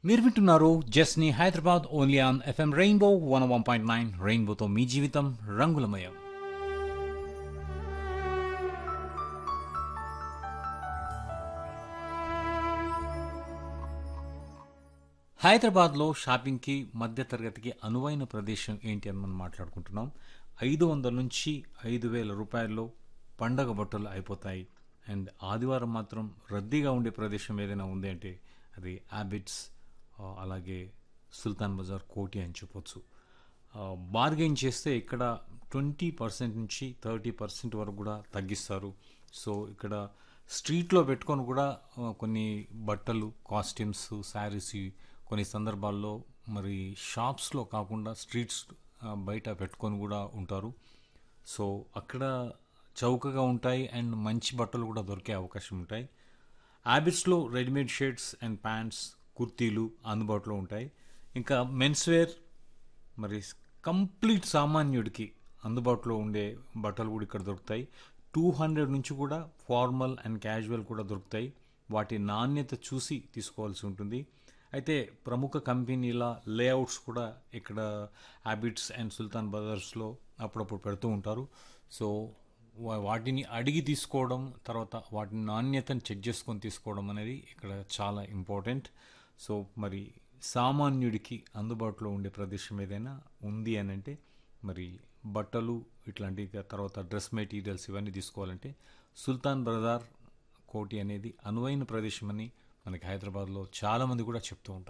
మీరు వింటున్నారు జస్ని Hyderabad only on FM Rainbow one one point nine రెయిన్బోతో మీ జీవితం రంగులమయం హైదరాబాద్లో షాపింగ్కి మధ్యతరగతికి అనువైన ప్రదేశం ఏంటి అని మనం మాట్లాడుకుంటున్నాం ఐదు వందల నుంచి ఐదు వేల రూపాయల్లో పండగ బట్టలు అయిపోతాయి అండ్ ఆదివారం మాత్రం రద్దీగా ఉండే ప్రదేశం ఏదైనా ఉంది అంటే అది హ్యాబిట్స్ అలాగే సుల్తాన్ బజార్ కోటి అని చెప్పొచ్చు బార్గెయిన్ చేస్తే ఇక్కడ ట్వంటీ పర్సెంట్ నుంచి థర్టీ పర్సెంట్ వరకు కూడా తగ్గిస్తారు సో ఇక్కడ స్ట్రీట్లో పెట్టుకొని కూడా ఆ, కొన్ని బట్టలు కాస్ట్యూమ్స్ శారీస్ కొన్ని సందర్భాల్లో మరి షాప్స్లో కాకుండా స్ట్రీట్స్ ఆ, బయట పెట్టుకొని కూడా ఉంటారు సో అక్కడ చౌకగా ఉంటాయి అండ్ మంచి బట్టలు కూడా దొరికే అవకాశం ఉంటాయి హ్యాబిట్స్లో రెడీమేడ్ షర్ట్స్ అండ్ ప్యాంట్స్ కుర్తీలు అందుబాటులో ఉంటాయి ఇంకా మెన్స్ వేర్ మరి కంప్లీట్ సామాన్యుడికి అందుబాటులో ఉండే బట్టలు కూడా ఇక్కడ దొరుకుతాయి టూ హండ్రెడ్ నుంచి కూడా ఫార్మల్ అండ్ క్యాజువల్ కూడా దొరుకుతాయి వాటి నాణ్యత చూసి తీసుకోవాల్సి ఉంటుంది అయితే ప్రముఖ కంపెనీల లేఅవుట్స్ కూడా ఇక్కడ హ్యాబిట్స్ అండ్ సుల్తాన్ బజార్స్లో అప్పుడప్పుడు పెడుతూ ఉంటారు సో వా- వాటిని అడిగి తీసుకోవడం తర్వాత వాటి నాణ్యతను చెక్ చేసుకొని తీసుకోవడం అనేది ఇక్కడ చాలా ఇంపార్టెంట్ సో మరి సామాన్యుడికి అందుబాటులో ఉండే ప్రదేశం ఏదైనా ఉంది అని అంటే మరి బట్టలు ఇట్లాంటి తర్వాత డ్రెస్ మెటీరియల్స్ ఇవన్నీ తీసుకోవాలంటే సుల్తాన్ బజార్ కోటి అనేది అనువైన ప్రదేశం అని మనకి హైదరాబాద్లో చాలామంది కూడా చెప్తూ ఉంటారు